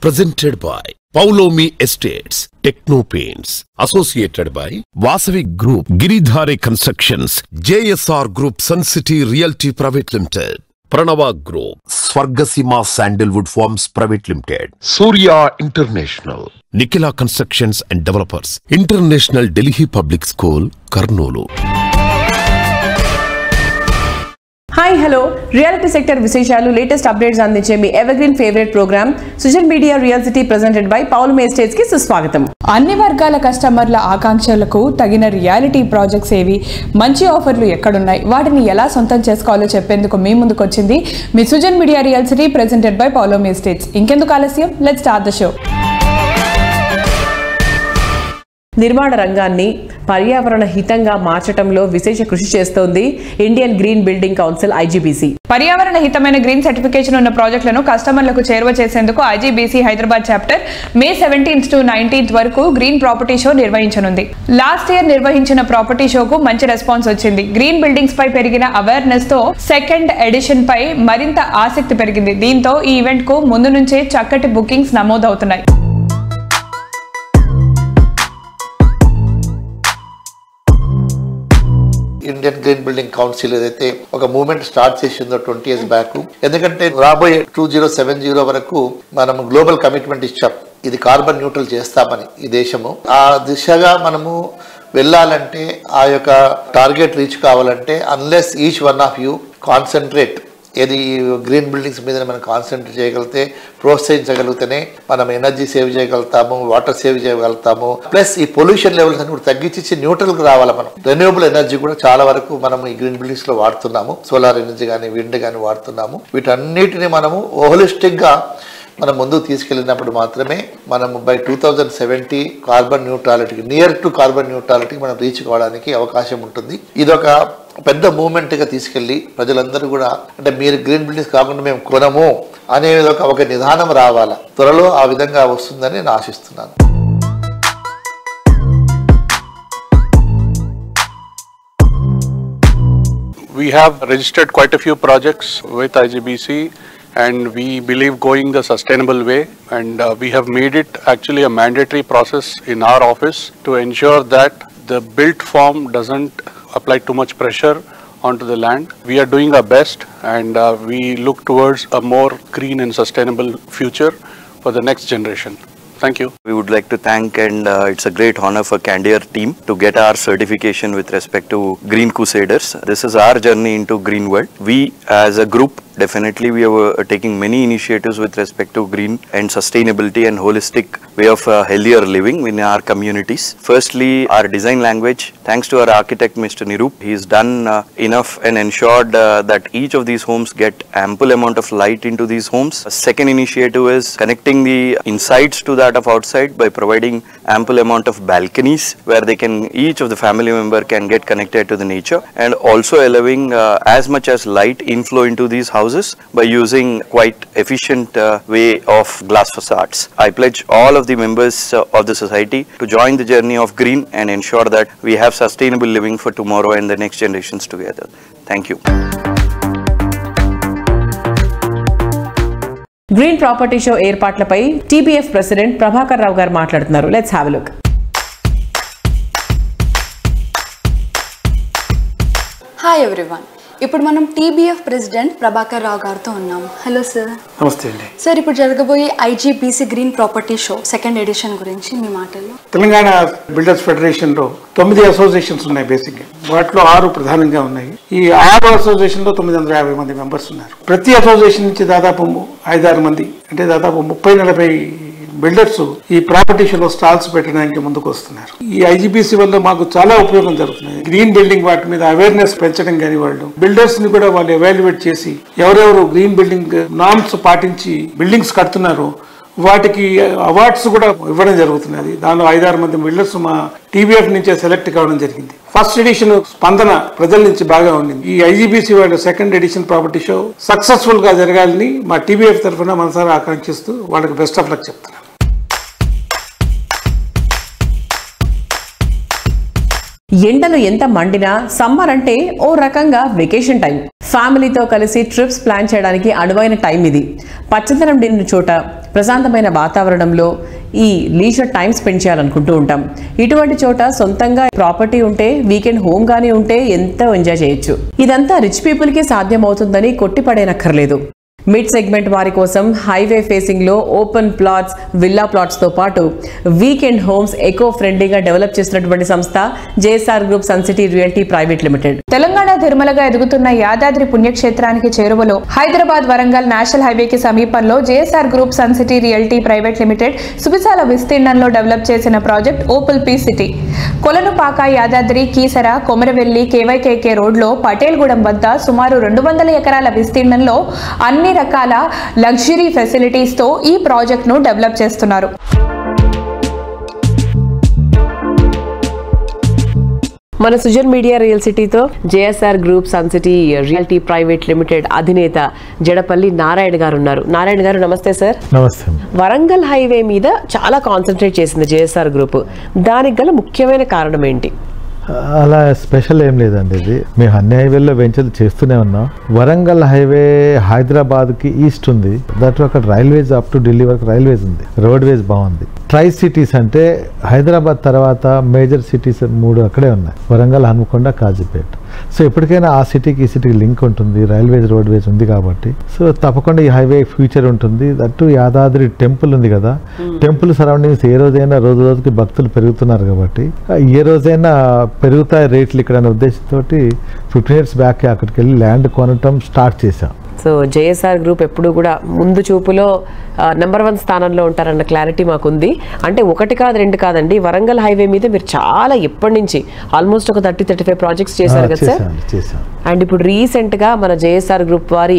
presented by Paulomi Estates, Techno Paints, associated by Vasavi Group, Giridhare Constructions, JSR Group, Sun City Realty Private Limited, Pranava Group, Swargasima Sandalwood Farms Private Limited, Surya International, Nikila Constructions and Developers, International Delhi Public School, Karnolu. Hi hello reality sector విశేషాలు latest updates అందించే మీ evergreen favourite programme Sujan media real city presented by పౌల్ మేస్టేట్స్ కి సుస్వాగతం అన్ని వర్గాల కస్టమర్ల ఆకాంక్షలకు తగిన రియాలిటీ ప్రాజెక్ట్స్ ఏవి మంచి ఆఫర్లు ఎక్కడున్నాయి వాటిని ఎలా సొంతం చేసుకోవాలో చెప్పేందుకు మీ ముందుకు వచ్చింది మీ Sujan media real city presented by పౌలో స్టేట్స్ ఇంకెందుకు ఆలస్యం లెట్ స్టార్ట్ ద షో నిర్మాణ రంగాన్ని పర్యావరణ హితంగా మార్చడంలో విశేష కృషి చేస్తోంది Indian green building council IGBC పర్యావరణ హితమైన గ్రీన్ సర్టిఫికేషన్ ఉన్న ప్రాజెక్టులను కస్టమర్లకు చేరువ చేసేందుకు IGBC Hyderabad chapter May seventeenth to nineteenth వరకు గ్రీన్ ప్రాపర్టీ షో నిర్వహించనుంది లాస్ట్ ఇయర్ నిర్వహించిన ప్రాపర్టీ షోకు మంచి రెస్పాన్స్ వచ్చింది గ్రీన్ బిల్డింగ్స్ పై పెరిగిన అవేర్నెస్ తో సెకండ్ ఎడిషన్ పై మరింత ఆసక్తి పెరిగింది దీంతో ఈ ఈవెంట్ కు ముందు నుంచే చక్కటి బుకింగ్స్ నమోదవుతున్నాయి ఇండియన్ గ్రీన్ బిల్డింగ్ కౌన్సిల్ ఏదైతే ఒక మూవ్మెంట్ స్టార్ట్ చేసిందో ట్వంటీ ఇయర్స్ బ్యాక్ ఎందుకంటే రాబోయే టూ జీరో సెవెన్ జీరో వరకు మనం గ్లోబల్ కమిట్మెంట్ ఇచ్చాం ఇది కార్బన్ న్యూట్రల్ చేస్తామని ఈ దేశము ఆ దిశగా మనము వెళ్ళాలంటే ఆ యొక్క టార్గెట్ రీచ్ కావాలంటే unless each one of you concentrate ఏది గ్రీన్ బిల్డింగ్స్ మీద మనం కాన్సన్ట్రేట్ చేయగలిగితే ప్రోత్సహించగలిగితేనే మనం ఎనర్జీ సేవ్ చేయగలుగుతాము వాటర్ సేవ్ చేయగలుగుతాము ప్లస్ ఈ పొల్యూషన్ లెవెల్స్ అని కూడా తగ్గించి న్యూట్రల్ గా రావాలి మనం రెన్యూవబుల్ ఎనర్జీ కూడా చాలా వరకు మనం ఈ గ్రీన్ బిల్డింగ్స్ లో వాడుతున్నాము సోలార్ ఎనర్జీ కానీ విండ్ కానీ వాడుతున్నాము వీటన్నిటిని మనము హోలిస్టిక్ గా మనం ముందుకు తీసుకెళ్ళినప్పుడు మాత్రమే మనం by two thousand seventy carbon న్యూట్రాలిటీకి నియర్ టు కార్బన్ న్యూట్రాలిటీకి మనం రీచ్ కావడానికి అవకాశం ఉంటుంది ఇది ఒక పెద్ద మూమెంట్ గా తీసుకెళ్లి ప్రజలందరూ కూడా అంటే మీరు గ్రీన్ బిల్డింగ్స్ కాకుండా మేము కొనము అనే ఒక ఒక నిదానం రావాలా త్వరలో ఆ విధంగా వస్తుందని నేను ఆశిస్తున్నాను We have registered quite a few projects with IGBC and we believe going the sustainable way and uh, we have made it actually a mandatory process in our office to ensure that the built form doesn't apply too much pressure onto the land. We are doing our best and uh, we look towards a more green and sustainable future for the next generation. Thank you. We would like to thank and uh, it's a great honor for Candier team to get our certification with respect to Green Crusaders. This is our journey into green world. We as a group definitely we are uh, taking many initiatives with respect to green and sustainability and holistic way of uh, healthier living in our communities. Firstly, our design language, thanks to our architect Mr. Nirup, he's done uh, enough and ensured uh, that each of these homes get ample amount of light into these homes. A second initiative is connecting the insides to that of outside by providing ample amount of balconies where they can each of the family member can get connected to the nature and also allowing uh, as much as light inflow into these houses by using quite efficient uh, way of glass facades. I pledge all of the members uh, of the society to join the journey of green and ensure that we have sustainable living for tomorrow and the next generations together. Thank you. Green property show ఏర్పాట్లపై TBF president Prabhakar Rao గారు మాట్లాడుతున్నారు let's have look hi everyone ఇప్పుడు మనం TBF president Prabhakar రావు గారితో ఉన్నాం hello sir నమస్తే అండి sir ఇప్పుడు జరగబోయే IGBC green property show second edition గురించి మీ మాటల్లో తెలంగాణ బిల్డర్స్ ఫెడరేషన్ లో తొమ్మిది అసోసియేషన్స్ ఉన్నాయి బేసిక్ గా వాటిలో ఆరు ప్రధానంగా ఉన్నాయి ఈ ఆరు అసోసియేషన్ లో తొమ్మిది వందల యాభై మంది మెంబర్స్ ఉన్నారు ప్రతి అసోసియేషన్ నుంచి దాదాపు ము- ఐదారు మంది అంటే దాదాపు ముప్పై నలభై బిల్డర్స్ ఈ ప్రాపర్టీ షోలో స్టాల్స్ పెట్టడానికి ముందుకు వస్తున్నారు ఈ ఐజీబీసీ వల్ల మాకు చాలా ఉపయోగం జరుగుతుంది గ్రీన్ బిల్డింగ్ వాటి మీద అవేర్నెస్ పెంచడం కానీ వాళ్ళు బిల్డర్స్ ని కూడా వాళ్ళు ఎవాల్యుయేట్ చేసి ఎవరెవరు గ్రీన్ బిల్డింగ్ నామ్స్ పాటించి బిల్డింగ్స్ కడుతున్నారో వాటికి అవార్డ్స్ కూడా ఇవ్వడం జరుగుతున్నది దానిలో ఐదారు మంది బిల్డర్స్ మా టీవీఎఫ్ నుంచే సెలెక్ట్ కావడం జరిగింది ఫస్ట్ ఎడిషన్ స్పందన ప్రజల నుంచి బాగా ఉండింది ఈ ఐజీబీసీ వాళ్ళ second edition property show successful గా జరగాలని మా టీవీఎఫ్ తరఫున మనసారా ఆకాంక్షిస్తూ వాళ్ళకి బెస్ట్ ఆఫ్ లక్ చెప్తున్నాను ఎండలు ఎంత మండినా సమ్మర్ అంటే ఓ రకంగా వెకేషన్ టైం ఫ్యామిలీతో కలిసి ట్రిప్స్ ప్లాన్ చేయడానికి అనువైన టైం ఇది పచ్చదనం నిండిన చోట ప్రశాంతమైన వాతావరణంలో ఈ లీజర్ టైం స్పెండ్ చేయాలనుకుంటూ ఉంటాం ఇటువంటి చోట సొంతంగా ప్రాపర్టీ ఉంటే వీకెండ్ హోమ్ గానీ ఉంటే ఎంతో ఎంజాయ్ చేయొచ్చు ఇదంతా రిచ్ పీపుల్ కి సాధ్యమవుతుందని కొట్టిపడేనక్కర్లేదు మిడ్ సెగ్మెంట్ వారి కోసం హైవే ఫేసింగ్ లో ఓపెన్ ప్లాట్స్ విల్లా ప్లాట్స్ తో పాటు వీకెండ్ హోమ్స్ ఎకో ఫ్రెండ్లీగా డెవలప్ చేసినటువంటి సంస్థ JSR group sun city realty private limited Telangana తిరుమలగా ఎదుగుతున్న యాదాద్రి పుణ్యక్షేత్రానికి చేరువలో హైదరాబాద్ వరంగల్ నేషనల్ హైవేకి సమీపంలో JSR group sun city realty private limited సువిశాల విస్తీర్ణంలో డెవలప్ చేసిన ప్రాజెక్ట్ ఓపుల్ పీ సిటీ కొలనుపాక యాదాద్రి కీసర కొమరవెల్లి కేవైకేకే రోడ్లో పటేల్గూడెం వద్ద సుమారు రెండు వందల ఎకరాల విస్తీర్ణంలో అన్ని రకాల లగ్జరీ ఫెసిలిటీస్తో ఈ ప్రాజెక్ట్ను డెవలప్ చేస్తున్నారు మన సుజన్ మీడియా రియల్ సిటీతో JSR group sun city realty private limited అధినేత జడపల్లి నారాయణ గారు ఉన్నారు నారాయణ గారు నమస్తే సార్ నమస్తే వరంగల్ హైవే మీద చాలా కాన్సన్ట్రేట్ చేసింది జేఎస్ఆర్ గ్రూప్ దానికి గల ముఖ్యమైన కారణం ఏంటి అలా స్పెషల్ ఏం లేదండి ఇది మేము అన్ని హైవేల్లో వెంచర్లు చేస్తూనే ఉన్నాం వరంగల్ హైవే హైదరాబాద్ కి ఈస్ట్ ఉంది దట్ అక్కడ రైల్వేస్ అప్ టు ఢిల్లీ వరకు రైల్వేస్ ఉంది రోడ్ వేస్ బాగుంది ట్రై సిటీస్ అంటే హైదరాబాద్ తర్వాత మేజర్ సిటీస్ మూడు అక్కడే ఉన్నాయి వరంగల్ హనుమకొండ కాజీపేట సో ఎప్పటికైనా ఆ సిటీకి ఈ సిటీకి లింక్ ఉంటుంది రైల్వేస్ రోడ్ వేస్ ఉంది కాబట్టి సో తప్పకుండా ఈ హైవే ఫ్యూచర్ ఉంటుంది దట్టు యాదాద్రి టెంపుల్ ఉంది కదా టెంపుల్ సరౌండింగ్స్ ఏ రోజైనా రోజు రోజుకి భక్తులు పెరుగుతున్నారు కాబట్టి ఏ రోజైనా పెరుగుతాయి రేట్లు ఇక్కడ అనే ఉద్దేశంతో ఫిఫ్టీన్ ఇయర్స్ బ్యాక్ అక్కడికి వెళ్ళి ల్యాండ్ కొనటం స్టార్ట్ చేశాం సో జేఎస్ఆర్ గ్రూప్ ఎప్పుడు కూడా ముందు చూపులో నెంబర్ వన్ స్థానంలో ఉంటారన్న క్లారిటీ మాకుంది అంటే ఒకటి కాదు రెండు కాదండి వరంగల్ హైవే మీద మీరు చాలా ఎప్పటి నుంచి ఆల్మోస్ట్ ఒక థర్టీ థర్టీ ఫైవ్ ప్రాజెక్ట్స్ చేశారు కదా సార్ చేశాను చేశాను అండ్ ఇప్పుడు రీసెంట్ గా మన జేఎస్ఆర్ గ్రూప్ వారి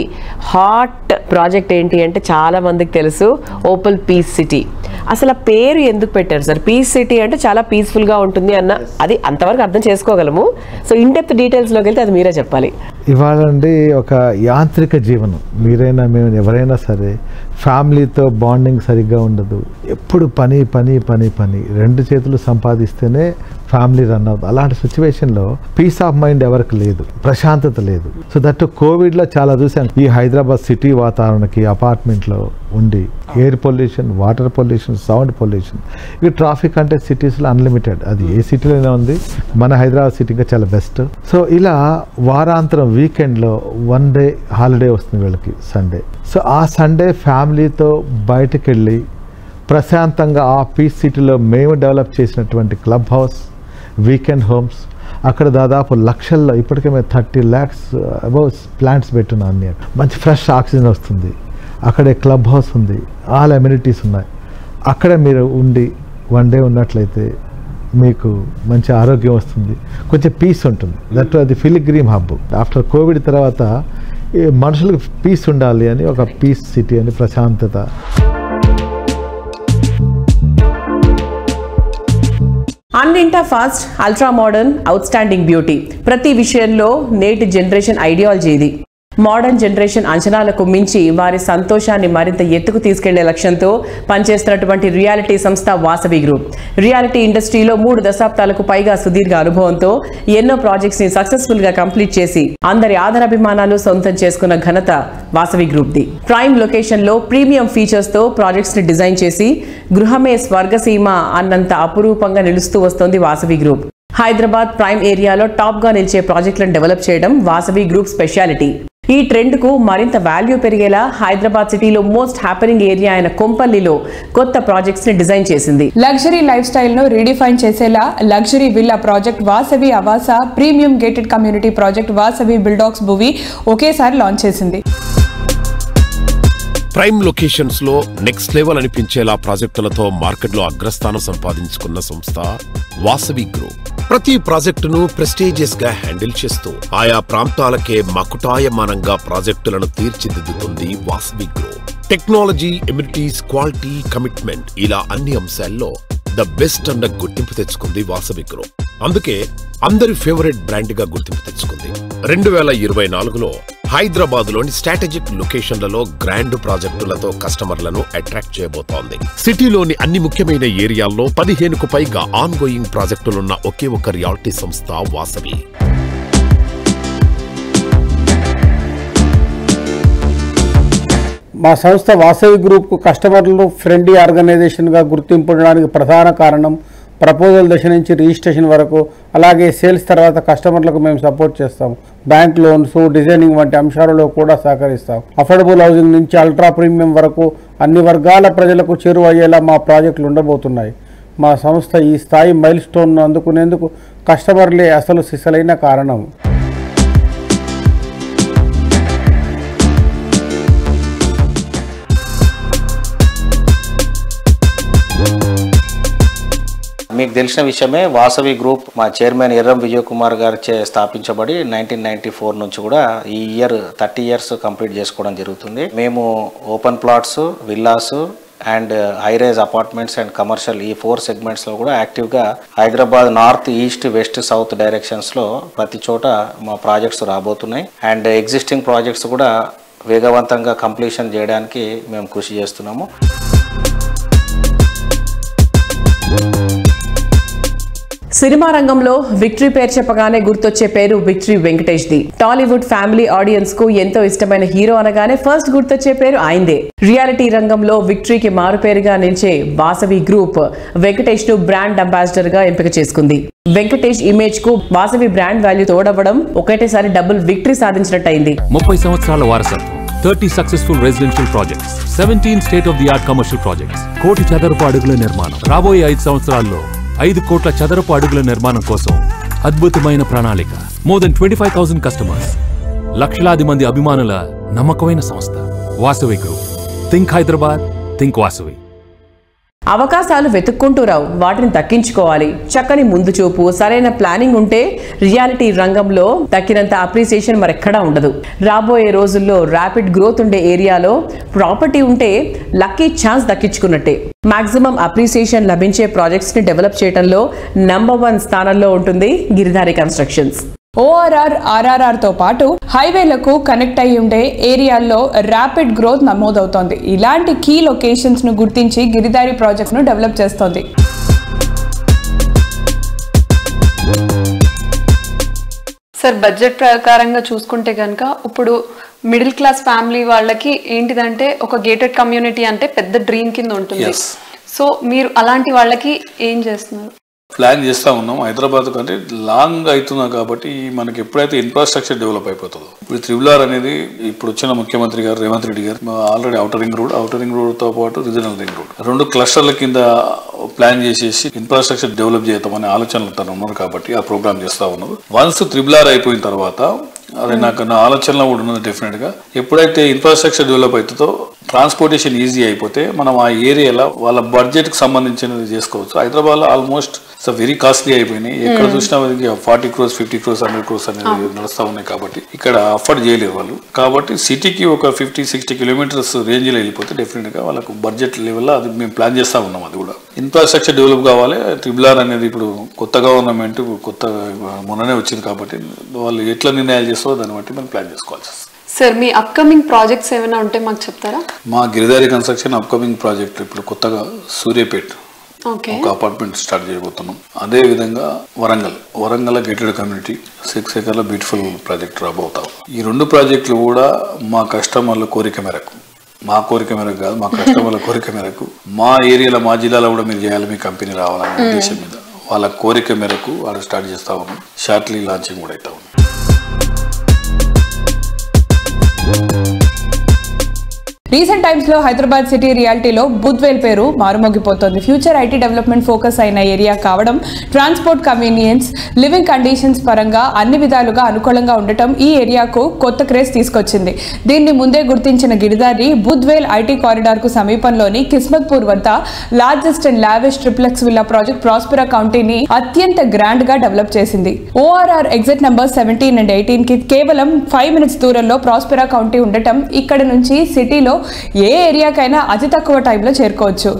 హాట్ ప్రాజెక్ట్ ఏంటి అంటే చాలా మందికి తెలుసు ఓపల్ పీస్ సిటీ అసలు ఆ పేరు ఎందుకు పెట్టారు సార్ పీస్ సిటీ అంటే చాలా పీస్ఫుల్ గా ఉంటుంది అన్న అది అంతవరకు అర్థం చేసుకోగలము సో ఇన్ డెప్త్ డీటెయిల్స్ లోకి వెళ్తే అది మీరే చెప్పాలి ఇవాళ అండి ఒక యాంత్రిక జీవనం మీరైనా మేము ఎవరైనా సరే ఫ్యామిలీతో బాండింగ్ సరిగ్గా ఉండదు ఎప్పుడు పని పని పని పని రెండు చేతులు సంపాదిస్తేనే ఫ్యామిలీ రన్ అవుతుంది అలాంటి సిచ్యువేషన్లో పీస్ ఆఫ్ మైండ్ ఎవరికి లేదు ప్రశాంతత లేదు సో దట్ కోవిడ్లో చాలా చూసాం ఈ హైదరాబాద్ సిటీ వాతావరణకి అపార్ట్మెంట్లో ఉండి air pollution water pollution sound pollution ఇక ట్రాఫిక్ అంటే సిటీస్లో అన్లిమిటెడ్ అది ఏ సిటీలోనే ఉంది మన హైదరాబాద్ సిటీ ఇంకా చాలా బెస్ట్ సో ఇలా వారాంతరం వీకెండ్లో వన్ డే హాలిడే వస్తుంది వీళ్ళకి సండే సో ఆ సండే ఫ్యామిలీతో బయటకు వెళ్ళి ప్రశాంతంగా ఆ పీస్ సిటీలో మేము డెవలప్ చేసినటువంటి క్లబ్ హౌస్ వీకెండ్ హోమ్స్ అక్కడ దాదాపు లక్షల్లో ఇప్పటికే మేము థర్టీ ల్యాక్స్ అబౌవ్ ప్లాంట్స్ పెట్టున్నాం అన్ని అక్కడ. మంచి ఫ్రెష్ ఆక్సిజన్ వస్తుంది అక్కడే క్లబ్ హౌస్ ఉంది ఆల్ అమ్యూనిటీస్ ఉన్నాయి అక్కడే మీరు ఉండి వన్ డే ఉన్నట్లయితే మీకు మంచి ఆరోగ్యం వస్తుంది కొంచెం పీస్ ఉంటుంది దట్ అది ఫిలిగ్రీమ్ హబ్ ఆఫ్టర్ కోవిడ్ తర్వాత ఈ మనుషులకు పీస్ ఉండాలి అని ఒక పీస్ సిటీ అని ప్రశాంతత అన్నింటా fast ultra modern outstanding beauty ప్రతి విషయంలో నేటి జనరేషన్ ఐడియాలజీ ఇది మోడర్న్ జనరేషన్ అంచనాలకు మించి వారి సంతోషాన్ని మరింత ఎత్తుకు తీసుకెళ్లే లక్ష్యంతో పనిచేస్తున్నటువంటి రియాలిటీ సంస్థ వాసవి గ్రూప్ రియాలిటీ ఇండస్ట్రీలో మూడు దశాబ్దాలకు పైగా సుదీర్ఘ అనుభవంతో ఎన్నో ప్రాజెక్ట్స్ ని సక్సెస్ఫుల్ గా కంప్లీట్ చేసి అందరి ఆదరాభిమానాలు సొంతం చేసుకున్న ఘనత Vasavi group the prime location లో ప్రీమియం ఫీచర్స్ తో ప్రాజెక్ట్స్ ని డిజైన్ చేసి గృహమే స్వర్గసీమ అన్నంత అపురూపంగా నిలుస్తూ వస్తోంది వాసవి గ్రూప్ హైదరాబాద్ ప్రైమ్ ఏరియాలో టాప్ గా నిలిచే ప్రాజెక్టులను డెవలప్ చేయడం వాసవి గ్రూప్ స్పెషాలిటీ ఈ ట్రెండ్ కు మరింత వాల్యూ పెరిగేలా హైదరాబాద్ సిటీలో మోస్ట్ హ్యాపెనింగ్ ఏరియా అయిన కొంపల్లిలో కొత్త ప్రాజెక్ట్స్ ని డిజైన్ చేసింది లగ్జరీ లైఫ్ స్టైల్ ను రీడిఫైన్ చేసేలా luxury villa project Vasavi Avasa premium gated community project Vasavi బిల్డాక్స్ భువి ఒకేసారి లాంచ్ చేసింది ప్రైమ్ లొకేషన్స్ లో నెక్స్ట్ లెవెల్ అనిపించేలా ప్రాజెక్టులతో మార్కెట్లో అగ్రస్థానం సంపాదించుకున్న సంస్థ వాసవి గ్రూప్ ప్రతి ప్రాజెక్టును ప్రెస్టీజియస్ గా హ్యాండిల్ చేస్తూ ఆయా ప్రాంతాలకే మకుటాయమానంగా ప్రాజెక్టులను తీర్చిదిద్దుతుంది Vasavi group technology amenities quality commitment ఇలా అన్ని అంశాల్లో ద బెస్ట్ అన్న గుర్తింపు తెచ్చుకుంది వాసవి గ్రూప్ అందుకే అందరి ఫేవరెట్ బ్రాండ్ గా గుర్తింపు తెచ్చుకుంది రెండు వేల ఇరవై నాలుగులో హైదరాబాద్ లోని స్ట్రాటజిక్ లొకేషన్లలో గ్రాండ్ ప్రాజెక్టులతో కస్టమర్లను అట్రాక్ట్ చేయబోతోంది సిటీలోని అన్ని ముఖ్యమైన ఏరియాల్లో పదిహేనుకు పైగా ఆన్ గోయింగ్ ప్రాజెక్టులున్న ఒకే ఒక రియాలిటీ సంస్థ వాసవి మా సంస్థ వాసవి గ్రూప్కు కస్టమర్లను ఫ్రెండ్లీ ఆర్గనైజేషన్గా గుర్తింపడానికి ప్రధాన కారణం ప్రపోజల్ దశ నుంచి రిజిస్ట్రేషన్ వరకు అలాగే సేల్స్ తర్వాత కస్టమర్లకు మేము సపోర్ట్ చేస్తాం బ్యాంక్ లోన్స్ డిజైనింగ్ వంటి అంశాలలో కూడా సహకరిస్తాం అఫోర్డబుల్ హౌసింగ్ నుంచి అల్ట్రా ప్రీమియం వరకు అన్ని వర్గాల ప్రజలకు చేరువయ్యేలా మా ప్రాజెక్టులు ఉండబోతున్నాయి మా సంస్థ ఈ స్థాయి మైల్ స్టోన్ను అందుకునేందుకు కస్టమర్లే అసలు సిసలైన కారణం మీకు తెలిసిన విషయమే వాసవి గ్రూప్ మా చైర్మన్ ఎర్రం విజయ్ కుమార్ గారిచే స్థాపించబడి నైన్టీన్ నైన్టీ ఫోర్ నుంచి కూడా ఈ ఇయర్ థర్టీ ఇయర్స్ కంప్లీట్ చేసుకోవడం జరుగుతుంది మేము open plots villas and high rise apartments and commercial ఈ ఫోర్ సెగ్మెంట్స్లో కూడా యాక్టివ్గా Hyderabad north east west south డైరెక్షన్స్లో ప్రతి చోట మా ప్రాజెక్ట్స్ రాబోతున్నాయి అండ్ ఎగ్జిస్టింగ్ ప్రాజెక్ట్స్ కూడా వేగవంతంగా కంప్లీషన్ చేయడానికి మేము కృషి చేస్తున్నాము సినిమా రంగంలో విక్టరీ పేరు చెప్పగానే గుర్తొచ్చే పేరు victory Venkatesh the Tollywood family audience కు ఎంతో ఇష్టమైన హీరో అనగానే ఫస్ట్ గుర్తొచ్చే పేరు ఆయనదే రియాలిటీ రంగంలో విక్టరీకి మారుపేరుగా నిలిచే వాసవి గ్రూప్ వెంకటేష్ ను బ్రాండ్ అంబాసిడర్ గా ఎంపిక చేసుకుంది వెంకటేష్ ఇమేజ్ కు వాసవి బ్రాండ్ వాల్యూ తోడవడం ఒకటేసారి డబుల్ విక్టరీ సాధించినట్టయింది ముప్పై సంవత్సరాల వారసత్వం thirty successful residential projects seventeen state of the art commercial projects కోటి చదరపు అడుగుల నిర్మాణం రాబోయే ఐదు సంవత్సరాల్లో ఐదు కోట్ల చదరపు అడుగుల నిర్మాణం కోసం అద్భుతమైన ప్రణాళిక more than twenty five thousand customers లక్షలాది మంది అభిమానుల నమ్మకమైన సంస్థ Vasavi group think Hyderabad think Vasavi అవకాశాలు వెతుక్కుంటూ రావు వాటిని దక్కించుకోవాలి చక్కని ముందు చూపు సరైన ప్లానింగ్ ఉంటే రియాలిటీ రంగంలో దక్కినంత అప్రిసియేషన్ మరెక్కడా ఉండదు రాబోయే రోజుల్లో ర్యాపిడ్ గ్రోత్ ఉండే ఏరియాలో ప్రాపర్టీ ఉంటే లక్కీ ఛాన్స్ దక్కించుకున్నట్టే మాక్సిమం అప్రిసియేషన్ లభించే ప్రాజెక్ట్స్ ని డెవలప్ చేయడంలో నంబర్ వన్ స్థానంలో ఉంటుంది గిరిధారి కన్స్ట్రక్షన్స్ ఓఆర్ఆర్ ఆర్ఆర్ఆర్తో పాటు హైవేలకు కనెక్ట్ అయి ఉండే ఏరియాల్లో ర్యాపిడ్ గ్రోత్ నమోదవుతోంది ఇలాంటి కీ లొకేషన్స్ను గుర్తించి గిరిదారి ప్రాజెక్ట్ను డెవలప్ చేస్తోంది సార్ బడ్జెట్ ప్రకారంగా చూసుకుంటే కనుక ఇప్పుడు మిడిల్ క్లాస్ ఫ్యామిలీ వాళ్ళకి ఏంటిదంటే ఒక గేటెడ్ కమ్యూనిటీ అంటే పెద్ద డ్రీమ్ కింద ఉంటుంది Yes. సో మీరు అలాంటి వాళ్ళకి ఏం చేస్తున్నారు ప్లాన్ చేస్తా ఉన్నాం హైదరాబాద్ కంటే లాంగ్ అవుతున్నా కాబట్టి మనకి ఎప్పుడైతే ఇన్ఫ్రాస్ట్రక్చర్ డెవలప్ అయిపోతుందో ఇప్పుడు త్రిబులార్ అనేది ఇప్పుడు వచ్చిన ముఖ్యమంత్రి గారు రేవంత్ రెడ్డి గారు already outer ring road outer ring road తో పాటు రీజనల్ రింగ్ రోడ్ రెండు క్లస్టర్ల కింద ప్లాన్ చేసేసి ఇన్ఫ్రాస్ట్రక్చర్ డెవలప్ చేద్దామనే ఆలోచనలు తను ఉన్నారు కాబట్టి ఆ ప్రోగ్రామ్ చేస్తా ఉన్నారు వన్స్ త్రిబులార్ అయిపోయిన తర్వాత అది నాకు నా ఆలోచనలో కూడా ఉన్నది డెఫినెట్ గా ఎప్పుడైతే ఇన్ఫ్రాస్ట్రక్చర్ డెవలప్ అవుతుందో ట్రాన్స్పోర్టేషన్ ఈజీ అయిపోతే మనం ఆ ఏరియాలో వాళ్ళ బడ్జెట్ కి సంబంధించినది చేసుకోవచ్చు హైదరాబాద్ లో ఆల్మోస్ట్ వెరీ కాస్ట్లీ అయిపోయినాయి ఎక్కడ Hmm. చూసినా forty crores fifty crores hundred crores అనేది నడుస్తా ఉన్నాయి కాబట్టి ఇక్కడ అఫోర్డ్ చేయలేరు వాళ్ళు కాబట్టి సిటీకి ఒక ఫిఫ్టీ సిక్స్టీ కిలోమీటర్స్ రేంజ్ లో వెళ్ళిపోతే డెఫినెట్ గా వాళ్ళకు బడ్జెట్ లెవెల్లో అది మేము ప్లాన్ చేస్తా ఉన్నాం అది కూడా ఇన్ఫ్రాస్ట్రక్చర్ డెవలప్ కావాలి ట్రిబులార్ అనేది ఇప్పుడు కొత్త గవర్నమెంట్ కొత్త మొన్ననే వచ్చింది కాబట్టి వాళ్ళు ఎట్లా నిర్ణయాలు చేస్తారో దాన్ని బట్టి మనం ప్లాన్ చేసుకోవాల్సి వస్తుంది. సార్ మీ అప్కమింగ్ ప్రాజెక్ట్స్ ఏమైనా ఉంటే మాకు చెప్తారా మా గిరిదారి కన్స్ట్రక్షన్ అప్కమింగ్ ప్రాజెక్ట్ ఇప్పుడు కొత్తగా సూర్యాపేట్ ఓకే ఒక అపార్ట్మెంట్ స్టార్ట్ చేయబోతున్నాం అదే విధంగా Warangal Warangal gated community six ఏకర్ల బ్యూటిఫుల్ ప్రాజెక్ట్ రాబోతాం ఈ రెండు ప్రాజెక్టులు కూడా మా కస్టమర్ల కోరిక మేరకు మా కోరిక మేరకు కాదు మా కస్టమర్ల కోరిక మేరకు మా ఏరియాలో మా జిల్లాలో కూడా మీరు చేయాలి మీ కంపెనీ రావాలనే Hmm. ఉద్దేశం మీద వాళ్ళ కోరిక మేరకు వాళ్ళు స్టార్ట్ చేస్తా ఉన్నాం షార్ట్లీ లాంచింగ్ కూడా అవుతా ఉంది రీసెంట్ టైమ్స్ లో హైదరాబాద్ సిటీ రియాలిటీలో బుద్వేల్ పేరు మారుమోగిపోతోంది ఫ్యూచర్ ఐటీ డెవలప్మెంట్ ఫోకస్ అయిన ఏరియా కావడం ట్రాన్స్పోర్ట్ కన్వీనియన్స్ లివింగ్ కండిషన్స్ పరంగా అన్ని విధాలుగా అనుకూలంగా ఉండటం ఈ ఏరియాకు కొత్త క్రేజ్ తీసుకొచ్చింది దీన్ని ముందే గుర్తించిన గిరిదారి బుద్వేల్ ఐటీ కారిడార్ కు సమీపంలోని కిస్మత్పూర్ వద్ద largest and lavish triplex villa project Prospera కౌంటీని అత్యంత గ్రాండ్ గా డెవలప్ చేసింది ORR exit number seventeen and eighteen కి కేవలం ఫైవ్ మినిట్స్ దూరంలో ప్రాస్పెరా కౌంటీ ఉండటం ఇక్కడ నుంచి సిటీలో ఏ ఏరియాకైనా అతి తక్కువ టైంలో చేరుకోవచ్చు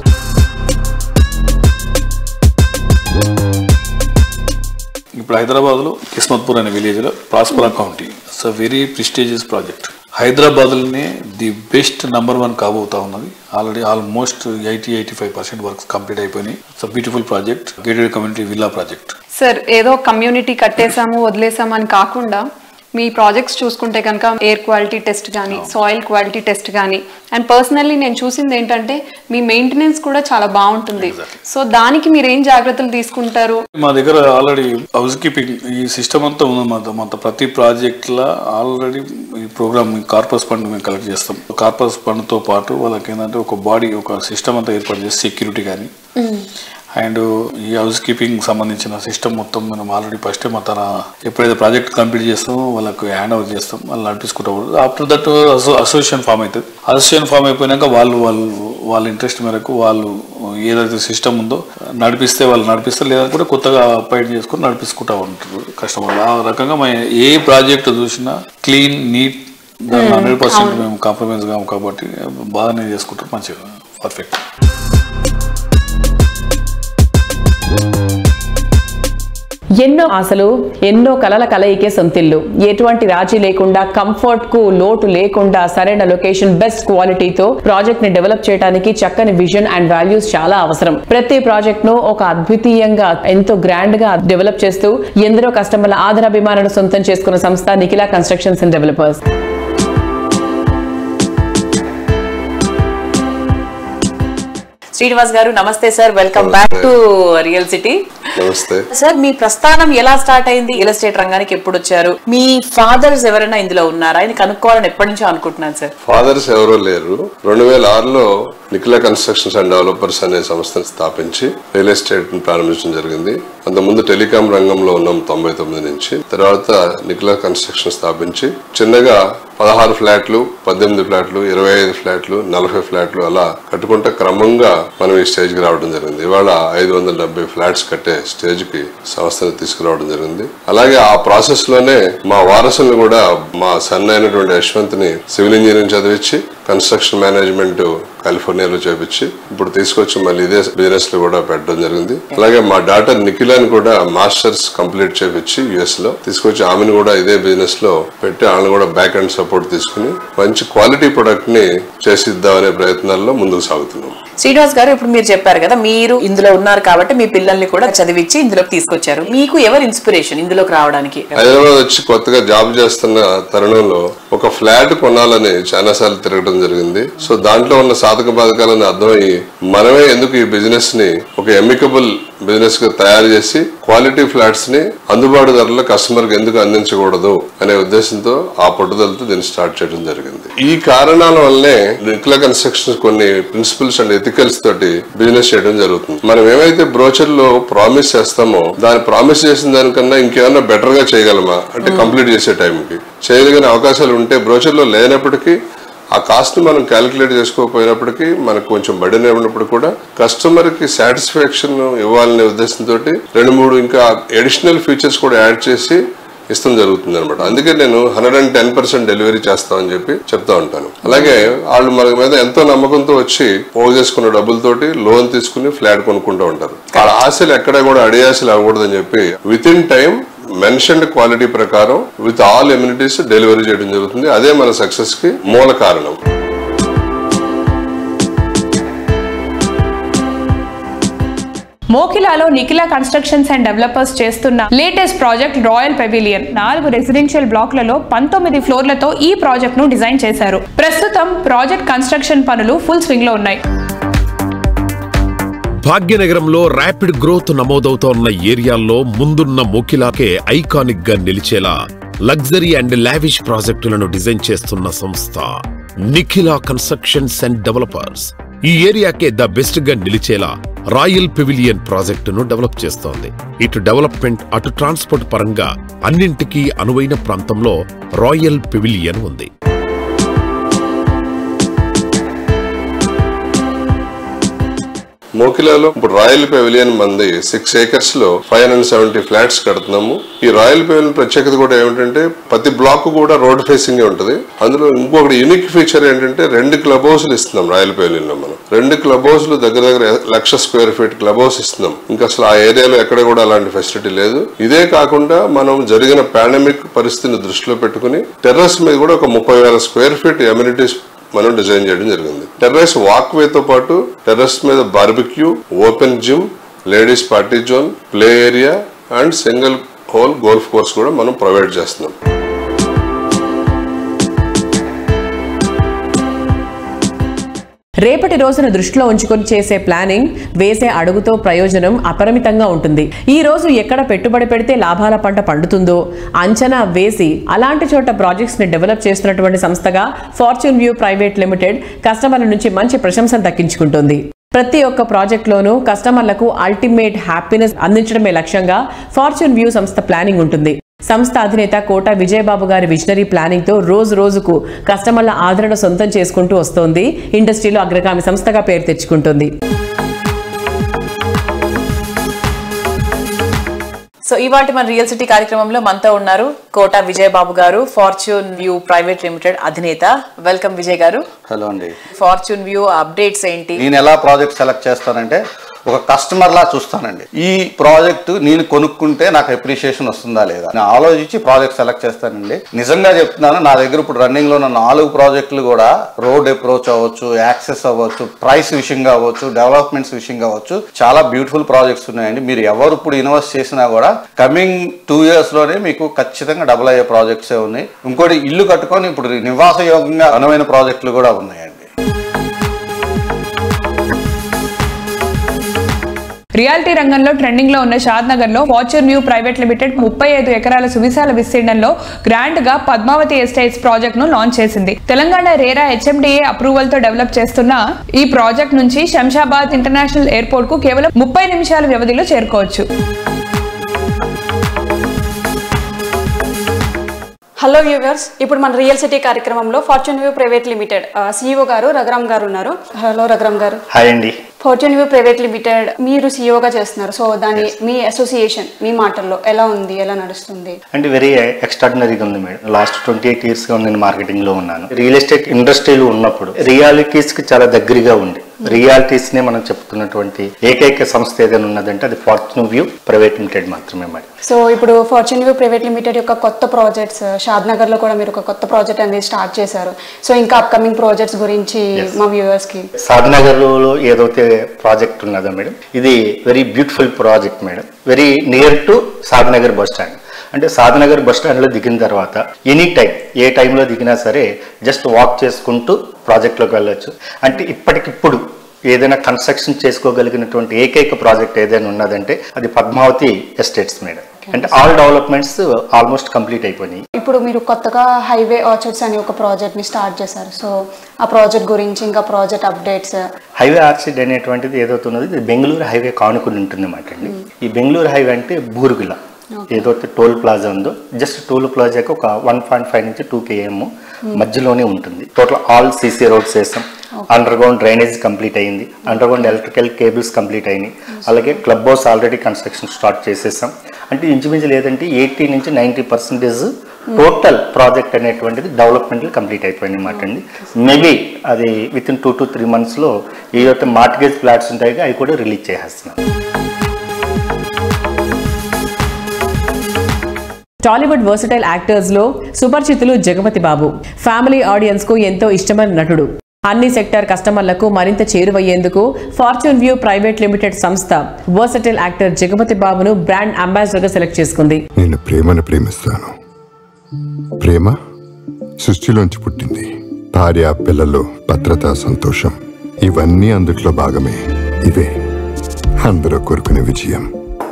ఇప్పుడు హైదరాబాద్లో కిస్మత్పూర్ అనే విలేజ్లో Prospera county it's a very prestigious project హైదరాబాద్లోనే ది బెస్ట్ నంబర్ వన్ కాబోతా ఉన్నది already almost eighty eighty five percent works complete అయిపోయినాయి it's beautiful project gated community villa project sir ఏదో కమ్యూనిటీ కట్టేసాము వదిలేసాము అని కాకుండా మీ ప్రాజెక్ట్స్ చూసుకుంటే కనుక ఎయిర్ క్వాలిటీ టెస్ట్ కానీ సాయిల్ క్వాలిటీ టెస్ట్ కానీ అండ్ పర్సనల్లీ నేను చూసింది ఏంటంటే మీ మెయింటెనెన్స్ కూడా చాలా బాగుంటుంది సో దానికి మీరు ఏం జాగ్రత్తలు తీసుకుంటారు మా దగ్గర ఆల్రెడీ హౌస్ కీపింగ్ ఈ సిస్టమ్ అంతా ఉంది మా మొత్తం ప్రతి ప్రాజెక్ట్ లా ఆల్రెడీ ఈ ప్రోగ్రామ్ కార్పస్ ఫండ్ మేము కలెక్ట్ చేస్తాం కార్పస్ ఫండ్ తో పాటు వాళ్ళకి ఏంటంటే ఒక బాడీ ఒక సిస్టమ్ అంతా ఏర్పాటు చేసి సెక్యూరిటీ కానీ అండ్ ఈ హౌస్ కీపింగ్ సంబంధించిన సిస్టమ్ మొత్తం మనం ఆల్రెడీ ఫస్ట్ టైం తన ఎప్పుడైతే ప్రాజెక్ట్ కంప్లీట్ చేస్తామో వాళ్ళకి హ్యాండ్ ఓవర్ చేస్తాం వాళ్ళు నడిపించుకుంటూ ఆఫ్టర్ దట్ అసోసియేషన్ ఫామ్ అవుతుంది అసోసియేషన్ ఫామ్ అయిపోయినాక వాళ్ళు వాళ్ళు వాళ్ళ ఇంట్రెస్ట్ మేరకు వాళ్ళు ఏదైతే సిస్టమ్ ఉందో నడిపిస్తే వాళ్ళు నడిపిస్తారు లేదా కూడా కొత్తగా అపాయింట్ చేసుకుని నడిపించుకుంటా ఉంటారు కస్టమర్లు ఆ రకంగా మేము ఏ ప్రాజెక్ట్ చూసినా క్లీన్ నీట్ దాన్ని హండ్రెడ్ పర్సెంట్ మేము కాంప్రమైజ్ కాము కాబట్టి బాగానే చేసుకుంటాం మంచిగా పర్ఫెక్ట్ ఎన్నో ఆశలు ఎన్నో కలల కలయికే సొంతిల్లు ఎటువంటి రాజీ లేకుండా కంఫర్ట్ కు లోటు లేకుండా సరైన లొకేషన్ బెస్ట్ క్వాలిటీతో ప్రాజెక్ట్ ని డెవలప్ చేయడానికి చక్కని విజన్ అండ్ వాల్యూస్ చాలా అవసరం ప్రతి ప్రాజెక్ట్ ను ఒక అద్వితీయంగా ఎంతో గ్రాండ్ గా డెవలప్ చేస్తూ ఎందరో కస్టమర్ల ఆదరాభిమానాలను సొంతం చేసుకున్న సంస్థ Nikhila constructions and developers Srinivas గారు నమస్తే sir welcome back to real city నమస్తే సార్ మీ ప్రస్థానం ఎలా స్టార్ట్ అయింది రియల్ ఎస్టేట్ రంగానికి ఎప్పుడు వచ్చారు మీ ఫాదర్స్ ఎవరైనా ఇందులో ఉన్నారా ఆయన కనుక్కోవాలని ఎప్పటి నుంచో అనుకుంటున్నాను సార్ ఫాదర్స్ ఎవరో లేరు రెండు వేల ఆరులో నిఖిలా కన్స్ట్రక్షన్స్ అండ్ డెవలపర్స్ అనే సంస్థను స్థాపించి రియల్ ఎస్టేట్ ప్రారంభించడం జరిగింది అంతకుముందు టెలికాం రంగంలో ఉన్నాం తొంభై తొమ్మిది నుంచి తర్వాత నిఖిలా కన్స్ట్రక్షన్ స్థాపించి చిన్నగా పదహారు ఫ్లాట్లు పద్దెనిమిది ఫ్లాట్లు ఇరవై ఐదు ఫ్లాట్లు నలభై ఫ్లాట్లు అలా కట్టుకుంటే క్రమంగా మనం ఈ స్టేజ్ కి రావడం జరిగింది ఇవాళ ఐదు వందల డెబ్బై ఫ్లాట్స్ కట్టే స్టేజ్ కి సంస్థను తీసుకురావడం జరిగింది అలాగే ఆ ప్రాసెస్ లోనే మా వారసులను కూడా మా సన్ అయినటువంటి యశ్వంత్ ని సివిల్ ఇంజనీరింగ్ చదివించి కన్స్ట్రక్షన్ మేనేజ్మెంట్ కాలిఫోర్నియాలో చేపించి ఇప్పుడు తీసుకొచ్చి మళ్ళీ ఇదే బిజినెస్ లో కూడా పెట్టడం జరిగింది అలాగే మా డాటర్ నిఖిలాని కూడా మాస్టర్స్ కంప్లీట్ చేపించి యుఎస్ లో తీసుకొచ్చి ఆమెను కూడా ఇదే బిజినెస్ లో పెట్టి ఆమెను కూడా బ్యాక్ అండ్ సపోర్ట్ తీసుకుని మంచి క్వాలిటీ ప్రొడక్ట్ ని చేసిద్దామనే ప్రయత్నాల్లో ముందుకు సాగుతున్నాం శ్రీనివాస్ గారు ఇప్పుడు మీరు చెప్పారు కదా మీరు ఇందులో ఉన్నారు కాబట్టి మీ పిల్లల్ని కూడా చదివించి ఇందులోకి తీసుకొచ్చారు మీకు ఎవరు ఇన్స్పిరేషన్ ఇందులోకి రావడానికి హైదరాబాద్ వచ్చి కొత్తగా జాబ్ చేస్తున్న తరుణంలో ఒక ఫ్లాట్ కొనాలని చాలా సార్లు తిరగడం జరిగింది సో దాంట్లో ఉన్న సాధక బాధకాలని అర్థమయ్యి మనమే ఎందుకు ఈ బిజినెస్ ని ఒక ఎమికబుల్ బిజినెస్ గా తయారు చేసి క్వాలిటీ ఫ్లాట్స్ ని అందుబాటు ధరలో కస్టమర్ కి ఎందుకు అందించకూడదు అనే ఉద్దేశంతో ఆ పట్టుదలతో దీన్ని స్టార్ట్ చేయడం జరిగింది ఈ కారణాల వల్లనే నిక్లా కన్స్ట్రక్షన్ కొన్ని ప్రిన్సిపల్స్ అండ్ ఎథికల్స్ తోటి బిజినెస్ చేయడం జరుగుతుంది మనం ఏమైతే బ్రోచర్ లో ప్రామిస్ చేస్తామో దాన్ని ప్రామిస్ చేసిన దానికన్నా ఇంకేమన్నా బెటర్ గా చేయగలమా అంటే కంప్లీట్ చేసే టైంకి చేయగలిగిన అవకాశాలు ఉంటే బ్రోచర్ లో లేనప్పటికీ ఆ కాస్ట్ ని మనం క్యాలిక్యులేట్ చేసుకోకపోయినప్పటికీ మనకు కొంచెం బడిన ఉన్నప్పుడు కూడా కస్టమర్ కి సాటిస్ఫాక్షన్ ఇవ్వాలనే ఉద్దేశంతో రెండు మూడు ఇంకా అడిషనల్ ఫీచర్స్ కూడా యాడ్ చేసి ఇష్టం జరుగుతుంది అనమాట అందుకే నేను hundred and ten percent delivery చేస్తామని చెప్పి చెప్తా ఉంటాను అలాగే వాళ్ళు మన మీద ఎంతో నమ్మకంతో వచ్చి పోగు చేసుకున్న డబ్బులతోటి లోన్ తీసుకుని ఫ్లాట్ కొనుక్కుంటూ ఉంటారు వాళ్ళ ఆశలు ఎక్కడ కూడా అడియాశలు అవ్వకూడదని చెప్పి within time mentioned quality ప్రకారం విత్ ఆల్ ఎమ్యూనిటీస్ డెలివరీ చేయడం జరుగుతుంది అదే మన సక్సెస్ కి మూల కారణం మోకిలాలో నిఖిలా కన్స్ట్రక్షన్స్ అండ్ డెవలపర్స్ చేస్తున్న లేటెస్ట్ ప్రాజెక్ట్ రాయల్ పెవిలియన్ నాలుగు రెసిడెన్షియల్ బ్లాక్లలో పంతొమ్మిది ఫ్లోర్లతో ఈ ప్రాజెక్ట్ ను డిజైన్ చేశారు ప్రస్తుతం ప్రాజెక్ట్ కన్స్ట్రక్షన్ పనులు ఫుల్ స్వింగ్ లో ఉన్నాయి భాగ్యనగరంలో ర్యాపిడ్ గ్రోత్ నమోదవుతోన్న ఏరియాల్లో ముందున్న మోకిలాకే ఐకానిక్ గా నిలిచేలా లగ్జరీ అండ్ లావిష్ ప్రాజెక్టులను డిజైన్ చేస్తున్న సంస్థ నిఖిలా కన్స్ట్రక్షన్స్ అండ్ డెవలపర్స్ ఈ ఏరియాకే ద బెస్ట్ గా నిలిచేలా రాయల్ పెవిలియన్ ప్రాజెక్టును డెవలప్ చేస్తోంది ఇటు డెవలప్మెంట్ అటు ట్రాన్స్పోర్ట్ పరంగా అన్నింటికీ అనువైన ప్రాంతంలో రాయల్ పెవిలియన్ ఉంది మోకిలాలో ఇప్పుడు రాయల్ పెవిలియన్ మంది సిక్స్ ఏకర్స్ లో ఫైవ్ హండ్రెడ్ సెవెంటీ ఫ్లాట్స్ కడుతున్నాము ఈ రాయల్ పెవిలియన్ ప్రత్యేకత కూడా ఏమిటంటే ప్రతి బ్లాక్ కూడా రోడ్ ఫేసింగ్ ఉంటుంది అందులో ఇంకొకటి యూనిక్ ఫీచర్ ఏంటంటే రెండు క్లబ్ హౌస్లు ఇస్తున్నాం రాయల్ పెవిలియన్ లో మనం రెండు క్లబ్ హౌస్లు దగ్గర దగ్గర lakh square feet club house ఇస్తున్నాం ఇంకా అసలు ఆ ఏరియాలో ఎక్కడ కూడా అలాంటి ఫెసిలిటీ లేదు ఇదే కాకుండా మనం జరిగిన పాండమిక్ పరిస్థితిని దృష్టిలో పెట్టుకుని టెర్రస్ మీద కూడా ఒక ముప్పై వేల స్క్వేర్ ఫీట్ ఎమ్యూనిటీస్ మనం డిజైన్ చేయడం జరిగింది టెర్రస్ వాక్ వే తో పాటు టెర్రస్ మీద barbecue open gym ladies party zone play area and single hole golf course కూడా మనం ప్రొవైడ్ చేస్తున్నాం రేపటి రోజున దృష్టిలో ఉంచుకొని చేసే ప్లానింగ్ వేసే అడుగుతో ప్రయోజనం అపరిమితంగా ఉంటుంది ఈ రోజు ఎక్కడ పెట్టుబడి పెడితే లాభాల పంట పండుతుందో అంచనా వేసి అలాంటి చోట ప్రాజెక్ట్స్ ని డెవలప్ చేస్తున్నటువంటి సంస్థగా ఫార్చ్యూన్ వ్యూ ప్రైవేట్ లిమిటెడ్ కస్టమర్ల నుంచి మంచి ప్రశంసను దక్కించుకుంటుంది ప్రతి ఒక్క ప్రాజెక్టులోనూ కస్టమర్లకు అల్టిమేట్ హ్యాపీనెస్ అందించడమే లక్ష్యంగా ఫార్చ్యూన్ వ్యూ సంస్థ ప్లానింగ్ ఉంటుంది సంస్థ అధినేత కోట విజయబాబు గారి విజనరీ ప్లానింగ్ తో రోజు రోజుకు కస్టమర్ల ఆదరణ సొంతం చేసుకుంటూ వస్తోంది ఇండస్ట్రీలో అగ్రగామి సంస్థగా పేరు తెచ్చుకుంటుంది సో ఇవాటి మన రియల్ సిటీ కార్యక్రమంలో మనతో ఉన్నారు కోట విజయబాబు గారు ఫార్చ్యూన్ వ్యూ ప్రైవేట్ లిమిటెడ్ అధినేత వెల్కమ్ విజయ్ గారు హలో అండి ఫార్చ్యూన్ వ్యూ అప్డేట్స్ ఏంటి నేను ఎలా ప్రాజెక్ట్ సెలెక్ట్ చేస్తానంటే ఒక కస్టమర్ లా చూస్తానండి ఈ ప్రాజెక్ట్ నేను కొనుక్కుంటే నాకు అప్రిషియేషన్ వస్తుందా లేదా నేను ఆలోచించి ప్రాజెక్ట్ సెలెక్ట్ చేస్తానండి నిజంగా చెప్తున్నాను నా దగ్గర ఇప్పుడు రన్నింగ్ లో ఉన్న నాలుగు ప్రాజెక్టులు కూడా రోడ్ అప్రోచ్ అవ్వచ్చు యాక్సెస్ అవ్వచ్చు ప్రైస్ విషయంగా అవ్వచ్చు డెవలప్మెంట్స్ విషయంగా అవ్వచ్చు చాలా బ్యూటిఫుల్ ప్రాజెక్ట్స్ ఉన్నాయండి మీరు ఎవరు ఇప్పుడు ఇన్వెస్ట్ చేసినా కూడా కమింగ్ టూ ఇయర్స్ లోనే మీకు ఖచ్చితంగా డబుల్ అయ్యే ప్రాజెక్ట్సే ఉన్నాయి ఇంకోటి ఇల్లు కట్టుకొని ఇప్పుడు నివాసయోగంగా అనువైన ప్రాజెక్టులు కూడా ఉన్నాయండి రియాలిటీ రంగంలో ట్రెండింగ్ లో ఉన్న షాద్ నగర్ లో ఫార్చ్యూన్ వ్యూ ప్రైవేట్ లిమిటెడ్ ముప్పై ఐదు ఎకరాల సువిశాల విస్తీర్ణంలో గ్రాండ్ గా పద్మావతి ఎస్టేట్స్ ప్రాజెక్ట్ ను లాంచ్ చేసింది తెలంగాణ రేరా హెచ్ఎండిఏ అప్రూవల్ తో డెవలప్ చేస్తున్న ఈ ప్రాజెక్ట్ నుంచి శంషాబాద్ ఇంటర్నేషనల్ ఎయిర్పోర్ట్ కు కేవలం ముప్పై నిమిషాల వ్యవధిలో చేరుకోవచ్చు హలో వ్యూవర్స్ ఇప్పుడు మన రియల్ సిటీ కార్యక్రమంలో Fortune View Private Limited CEO గారు రఘురామ్ గారు ఉన్నారు హలో రఘురామ్ గారు హాయ్ అండి ఫార్చ్యూన్ వ్యూ ప్రైవేట్ లిమిటెడ్ మీరు సీఈఓగా చేస్తున్నారు సో దాని మీ అసోసియేషన్ మీ మాటల్లో ఎలా ఉంది ఎలా నడుస్తుంది అంటే వెరీ ఎక్స్ట్రాడినరీగా ఉంది madam last twenty eight years గా నేను మార్కెటింగ్ లో ఉన్నాను రియల్ ఎస్టేట్ ఇండస్ట్రీలో ఉన్నప్పుడు రియాలిటీస్ కి చాలా దగ్గరగా ఉంది రియాలిటీస్ నే మనం చెప్తున్నటువంటి ఏకైక సంస్థ ఏదైనా ఉన్నదంటే అది ఫార్చ్యూన్ వ్యూ ప్రైవేట్ లిమిటెడ్ మాత్రమే మేడం సో ఇప్పుడు ఫార్చ్యూన్ వ్యూ ప్రైవేట్ లిమిటెడ్ యొక్క కొత్త ప్రాజెక్ట్స్ షాద్ నగర్ లో కూడా మీరు ఒక కొత్త ప్రాజెక్ట్ అనేది స్టార్ట్ చేశారు సో ఇంకా అప్కమింగ్ ప్రాజెక్ట్స్ గురించి మా వ్యూవర్స్ కి సాద్నగర్ లో ఏదైతే ప్రాజెక్ట్ ఉన్నదో మేడం ఇది very beautiful project madam very near to Shadnagar bus stand అంటే సాద్నగర్ బస్ స్టాండ్లో దిగిన తర్వాత ఎనీ టైం ఏ టైంలో దిగినా సరే జస్ట్ వాక్ చేసుకుంటూ ప్రాజెక్ట్లోకి వెళ్ళొచ్చు అంటే ఇప్పటికిప్పుడు ఏదైనా కన్స్ట్రక్షన్ చేసుకోగలిగినటువంటి ఏకైక ప్రాజెక్ట్ ఏదైనా ఉన్నదంటే అది పద్మావతి ఎస్టేట్స్ మేడం అంటే ఆల్ డెవలప్మెంట్స్ ఆల్మోస్ట్ కంప్లీట్ అయిపోయినాయి ఇప్పుడు మీరు కొత్తగా హైవే ఆర్చర్డ్స్ అనే ఒక ప్రాజెక్ట్ ని స్టార్ట్ చేశారు సో ఆ ప్రాజెక్ట్ గురించి ఇంకా ప్రాజెక్ట్ అప్డేట్స్ హైవే ఆర్చిడ్ అనేటువంటిది ఏదవుతున్నది ఇది బెంగళూరు హైవే కానుకుని ఉంటుంది అన్నమాట అండి ఈ బెంగళూరు హైవే అంటే బూరుగుల ఏదైతే టోల్ ప్లాజా ఉందో జస్ట్ టోల్ ప్లాజాకి ఒక వన్ పాయింట్ ఫైవ్ నుంచి టూ కేఎం మధ్యలోనే ఉంటుంది టోటల్ ఆల్ సీసీ రోడ్స్ వేసాం అండర్ గ్రౌండ్ డ్రైనేజ్ కంప్లీట్ అయింది underground electrical cables complete అయినాయి అలాగే club house already construction start చేసేసాం అంటే ఇంచుమించు లేదంటే ఎయిటీ నుంచి నైంటీ పర్సెంటేజ్ టోటల్ ప్రాజెక్ట్ అనేటువంటిది డెవలప్మెంట్ కంప్లీట్ అయిపోయింది అనమాట అండి మేబీ అది within two to three మంత్స్లో ఏదైతే మార్టిగేజ్ ఫ్లాట్స్ ఉంటాయో అవి కూడా రిలీజ్ చేసేస్తున్నాం టాలీవుడ్ వర్సటైల్ యాక్టర్స్ లో సుపరిచితులు జగపతి బాబు ఫ్యామిలీ ఆడియన్స్ కు ఎంతో ఇష్టమైన నటుడు అన్ని సెక్టార్ కస్టమర్లకు మరింత చేరువయ్యేందుకు ఫార్చ్యూన్ వ్యూ ప్రైవేట్ లిమిటెడ్ సంస్థ వర్సటైల్ యాక్టర్ జగపతి బాబును బ్రాండ్ అంబాసిడర్ గా సెలెక్ట్ చేసుకుంది నేను ప్రేమను ప్రేమిస్తాను ప్రేమ సృష్టిలోంచి పుట్టింది భార్య పిల్లలు భద్రత సంతోషం ఇవన్నీ అందుట్లో భాగమే ఇవే అందరూ కోరుకునే విజయం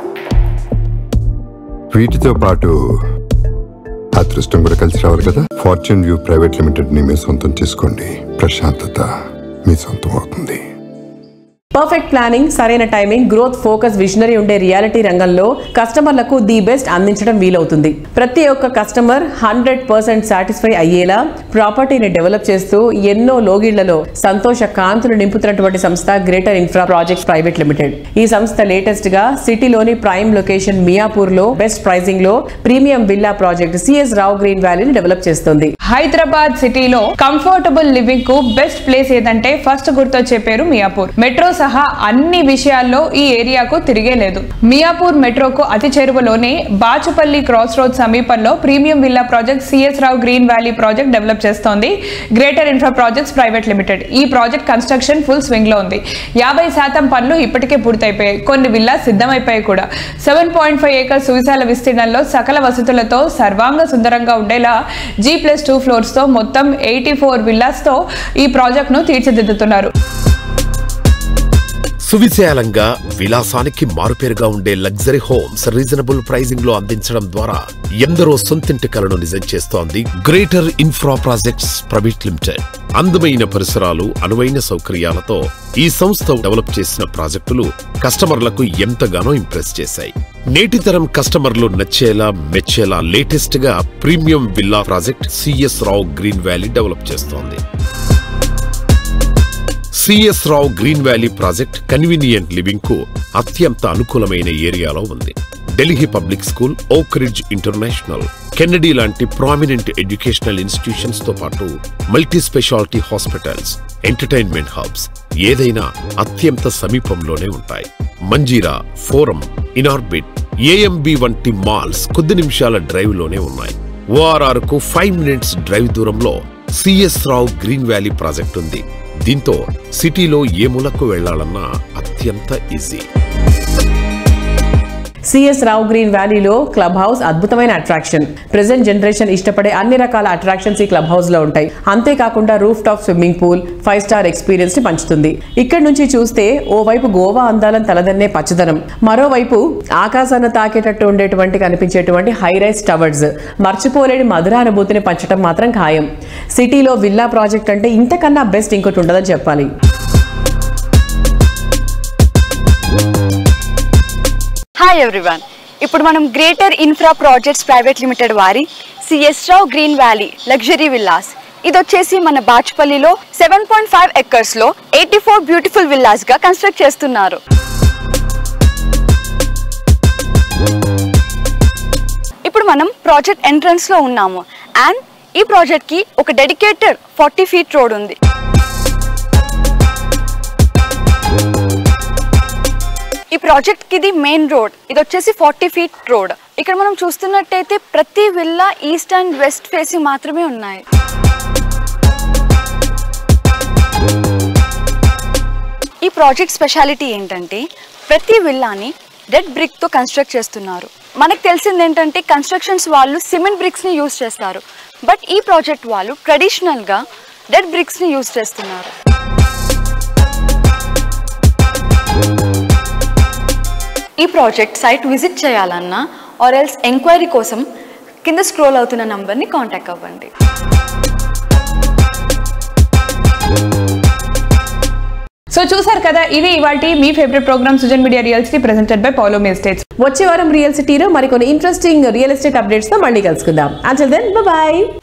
వీటితో పాటు అదృష్టం కూడా కలిసి రావాలి కదా ఫార్చ్యూన్ వ్యూ ప్రైవేట్ లిమిటెడ్ ని మీ సొంతం చేసుకోండి ప్రశాంతత మీ సొంతం అవుతుంది పర్ఫెక్ట్ ప్లానింగ్ సరైన టైమింగ్ గ్రోత్ ఫోకస్ విజనరీ ఉండే రియాలిటీ రంగంలో కస్టమర్లకు ది బెస్ట్ అందించడం వీలవుతుంది ప్రతి ఒక్క కస్టమర్ హండ్రెడ్ పర్సెంట్ సాటిస్ఫై అయ్యేలా ప్రాపర్టీని డెవలప్ చేస్తూ ఎన్నో లోగిళ్లలో సంతోష కాంతులు నింపుతున్నటువంటి సంస్థ Greater Infra Projects Private Limited ఈ సంస్థ లేటెస్ట్ గా సిటీలోని ప్రైమ్ లొకేషన్ మియాపూర్ లో బెస్ట్ ప్రైజింగ్ లో premium villa project CS Rao Green వ్యాలీని డెవలప్ చేస్తుంది హైదరాబాద్ సిటీలో కంఫర్టబుల్ లివింగ్ కు బెస్ట్ ప్లేస్ ఏదంటే ఫస్ట్ గుర్తొచ్చే పేరు మియాపూర్ మెట్రో సహా అన్ని విషయాల్లో ఈ ఏరియాకు తిరిగే లేదు మియాపూర్ మెట్రోకు అతి చేరువలోనే బాచుపల్లి క్రాస్ రోడ్ సమీపంలో premium villa project CS Rao Green Valley project develop చేస్తోంది Greater Infra Projects Private Limited ఈ ప్రాజెక్ట్ కన్స్ట్రక్షన్ ఫుల్ స్వింగ్ లో ఉంది యాభై శాతం పనులు ఇప్పటికే పూర్తయిపోయాయి కొన్ని విల్లా సిద్ధమైపోయాయి కూడా సెవెన్ పాయింట్ ఫైవ్ ఏకర్ సువిశాల విస్తీర్ణంలో సకల వసతులతో సర్వాంగ సుందరంగా ఉండేలా జీ ప్లస్ టూ ఫ్లోర్స్ తో మొత్తం ఎయిటీ ఫోర్ విల్లాస్ తో ఈ ప్రాజెక్ట్ ను తీర్చిదిద్దుతున్నారు సువిశాలంగా విలాసానికి మారుపేరుగా ఉండే లగ్జరీ హోమ్స్ రీజనబుల్ ప్రైజింగ్ లో అందించడం ద్వారా ఎందరో సొంతింటి కలను నిజం చేస్తోంది Greater Infra Projects Private Limited అందమైన పరిసరాలు అనువైన సౌకర్యాలతో ఈ సంస్థ డెవలప్ చేసిన ప్రాజెక్టులు కస్టమర్లకు ఎంతగానో ఇంప్రెస్ చేశాయి నేటి తరం కస్టమర్లు నచ్చేలా మెచ్చేలా లేటెస్ట్ గా premium villa project CS Rao Green Valley develop చేస్తోంది CS Rao Green Valley project convenient living కు అత్యంత అనుకూలమైన ఏరియాలో ఉంది Delhi Public School Oak Ridge International Kennedy లాంటి ప్రామినెంట్ ఎడ్యుకేషనల్ ఇన్స్టిట్యూషన్స్ తో పాటు multi speciality hospitals entertainment hubs ఏదైనా అత్యంత సమీపంలోనే ఉంటాయి మంజీరా ఫోరం ఇనార్బిట్ ఏఎంబి వంటి మాల్స్ కొద్ది నిమిషాల డ్రైవ్ లోనే ఉన్నాయి ఓఆర్ఆర్ కు ఫైవ్ మినిట్స్ డ్రైవ్ దూరంలో CS Rao Green Valley project ఉంది దీంతో సిటీలో ఏ మూలకు వెళ్లాలన్నా అత్యంత ఈజీ సిఎస్ రావు గ్రీన్ వ్యాలీలో క్లబ్ హౌస్ అద్భుతమైన అట్రాక్షన్ ప్రెసెంట్ జనరేషన్ ఇష్టపడే అన్ని రకాల అట్రాక్షన్స్ ఈ క్లబ్ హౌస్ లో ఉంటాయి అంతేకాకుండా rooftop swimming pool five star experience ని పంచుతుంది ఇక్కడ నుంచి చూస్తే ఓవైపు గోవా అందాలను తలదన్నే పచ్చదనం మరోవైపు ఆకాశాన్ని తాకేటట్టు ఉండేటువంటి కనిపించేటువంటి హై రైస్ టవర్స్ మర్చిపోలేని మధుర అనుభూతిని పంచడం మాత్రం ఖాయం సిటీలో విల్లా ప్రాజెక్ట్ అంటే ఇంతకన్నా బెస్ట్ ఇంకోటి ఉండదని చెప్పాలి హాయ్ ఎవ్రీవన్ ఇప్పుడు మనం Greater Infra Projects Private Limited వారి CS Rao Green Valley luxury villas ఇది వచ్చేసి మన బాచ్పల్లిలో సెవెన్ పాయింట్ ఫైవ్ ఎకర్స్ లో ఎయిటీ ఫోర్ బ్యూటిఫుల్ విల్లాస్ గా కన్స్ట్రక్ట్ చేస్తున్నారు ఇప్పుడు మనం ప్రాజెక్ట్ ఎంట్రన్స్ లో ఉన్నాము అండ్ ఈ ప్రాజెక్ట్ కి ఒక డెడికేటెడ్ ఫార్టీ ఫీట్ రోడ్ ఉంది ఈ ప్రాజెక్ట్ కి ఇది మెయిన్ రోడ్ ఇది వచ్చేసి ఫార్టీ ఫీట్ రోడ్ ఇక్కడ మనం చూస్తున్నట్టయితే ప్రతి villa east and west facing మాత్రమే ఉన్నాయి ఈ ప్రాజెక్ట్ స్పెషాలిటీ ఏంటంటే ప్రతి విల్లాని డెడ్ బ్రిక్ తో కన్స్ట్రక్ట్ చేస్తున్నారు మనకు తెలిసింది ఏంటంటే కన్స్ట్రక్షన్స్ వాళ్ళు సిమెంట్ బ్రిక్స్ ని యూజ్ చేస్తారు బట్ ఈ ప్రాజెక్ట్ వాళ్ళు ట్రెడిషనల్ గా డెడ్ బ్రిక్స్ ని యూజ్ చేస్తున్నారు ఈ ప్రాజెక్ట్ సైట్ విజిట్ చేయాలన్నా ఆర్ ఎల్స్ ఎంక్వైరీ కోసం కింద స్క్రోల్ అవుతున్న నంబర్ని కాంటాక్ట్ అవ్వండి సో చూసారు కదా ఇది ఇవాటి మీ favourite programme Sujan media real City presented by Paulo Estates వచ్చే వారం రియల్ సిటీలో మరికొన్ని ఇంట్రెస్టింగ్ రియల్ ఎస్టేట్ అప్డేట్స్ తో మళ్ళీ కలుసుకుందాం అంటల్ దెన్ బాయ్